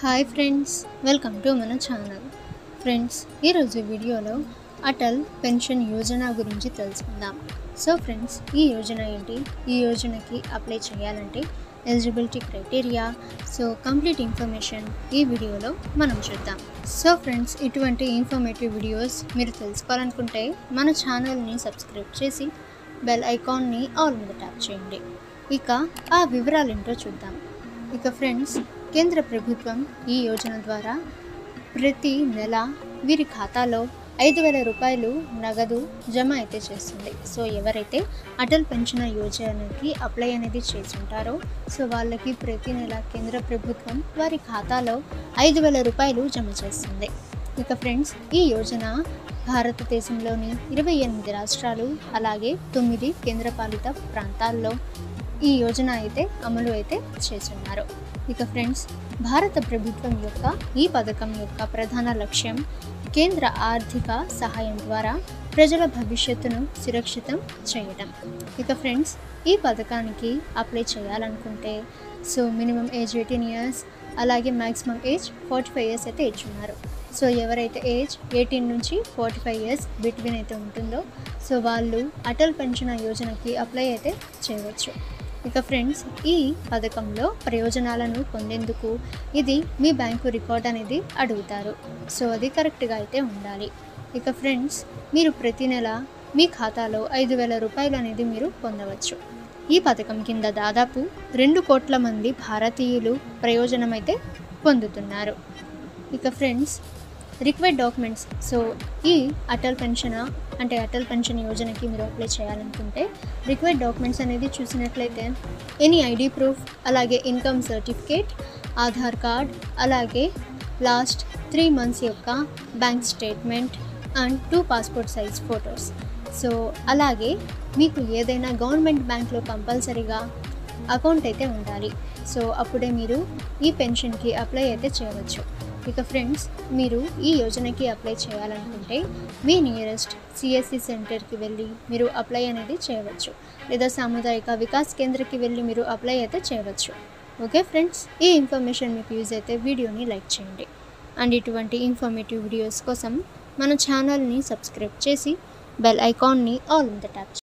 hi friends welcome to మన channel friends ఈరోజు వీడియోలో అటల్ పెన్షన్ యోజన గురించి తెలుసుకుందాం సో ఫ్రెండ్స్ ఈ యోజన ఏంటి ఈ యోజనకి అప్లై చేయాలంటే eligibility criteria so complete information ఈ వీడియోలో మనం చూద్దాం సో ఫ్రెండ్స్ ఇటువంటి ఇన్ఫర్మేటివ్ వీడియోస్ మీరు తెలుసుకోవాలనుకుంటే మన ఛానల్ని సబ్స్క్రైబ్ చేసి బెల్ ఐకాన్ని ఆల్ మీద ట్యాప్ చేయండి ఇక ఆ వివరాలు ఏంటో చూద్దాం ఇక ఫ్రెండ్స్ కేంద్ర ప్రభుత్వం ఈ యోజన ద్వారా ప్రతి నెల వీరి ఖాతాలో ఐదు వేల రూపాయలు నగదు జమ అయితే చేస్తుంది సో ఎవరైతే అటల్ పెన్షన్ యోజనకి అప్లై అనేది చేసి ఉంటారో సో వాళ్ళకి ప్రతి నెల కేంద్ర ప్రభుత్వం వారి ఖాతాలో ఐదు వేల రూపాయలు జమ చేస్తుంది ఇక ఫ్రెండ్స్ ఈ యోజన భారతదేశంలోని ఇరవై ఎనిమిది రాష్ట్రాలు అలాగే తొమ్మిది కేంద్రపాలిత ప్రాంతాల్లో ఈ యోజన అయితే అమలు అయితే చేస్తున్నారు ఇక ఫ్రెండ్స్ భారత ప్రభుత్వం యొక్క ఈ పథకం యొక్క ప్రధాన లక్ష్యం కేంద్ర ఆర్థిక సహాయం ద్వారా ప్రజల భవిష్యత్తును సురక్షితం చేయడం ఇక ఫ్రెండ్స్ ఈ పథకానికి అప్లై చేయాలనుకుంటే so minimum age eighteen years అలాగే maximum age forty five years అయితే ఇచ్చున్నారు సో ఎవరైతే ఏజ్ ఎయిటీన్ నుంచి ఫార్టీ ఫైవ్ ఇయర్స్ బిట్వీన్ అయితే ఉంటుందో సో వాళ్ళు అటల్ పెన్షన్ యోజనకి అప్లై అయితే చేయవచ్చు ఇక ఫ్రెండ్స్ ఈ పథకంలో ప్రయోజనాలను పొందేందుకు ఇది మీ బ్యాంకు రికార్డ్ అనేది అడుగుతారు సో అది కరెక్ట్గా అయితే ఉండాలి ఇక ఫ్రెండ్స్ మీరు ప్రతి నెల మీ ఖాతాలో ఐదు వేల రూపాయలు అనేది మీరు పొందవచ్చు ఈ పథకం కింద దాదాపు రెండు కోట్ల మంది భారతీయులు ప్రయోజనం అయితే పొందుతున్నారు ఇక ఫ్రెండ్స్ రిక్వైర్డ్ డాక్యుమెంట్స్ సో ఈ అటల్ పెన్షన్ అంటే అటల్ పెన్షన్ యోజనకి మీరు అప్లై చేయాలనుకుంటే రిక్వైర్డ్ డాక్యుమెంట్స్ అనేది చూసినట్లయితే ఎనీ ఐడి ప్రూఫ్ అలాగే ఇన్కమ్ సర్టిఫికేట్ ఆధార్ కార్డ్ అలాగే లాస్ట్ త్రీ మంత్స్ యొక్క bank statement and two passport size photos so అలాగే మీకు ఏదైనా గవర్నమెంట్ బ్యాంక్లో కంపల్సరీగా అకౌంట్ అయితే ఉండాలి సో అప్పుడే మీరు ఈ పెన్షన్కి అప్లై అయితే చేయవచ్చు ఇక ఫ్రెండ్స్ మీరు ఈ యోజనకి అప్లై చేయాలనుకుంటే మీ నియరెస్ట్ సిఎస్సి సెంటర్కి వెళ్ళి మీరు అప్లై అనేది చేయవచ్చు లేదా సాముదాయిక వికాస్ కేంద్రకి వెళ్ళి మీరు అప్లై అయితే చేయవచ్చు ఓకే ఫ్రెండ్స్ ఈ ఇన్ఫర్మేషన్ మీకు యూజ్ అయితే వీడియోని లైక్ చేయండి అండ్ ఇటువంటి ఇన్ఫర్మేటివ్ వీడియోస్ కోసం మన ఛానల్ని సబ్స్క్రైబ్ చేసి బెల్ ఐకాన్ని ఆల్ మీద ట్యాప్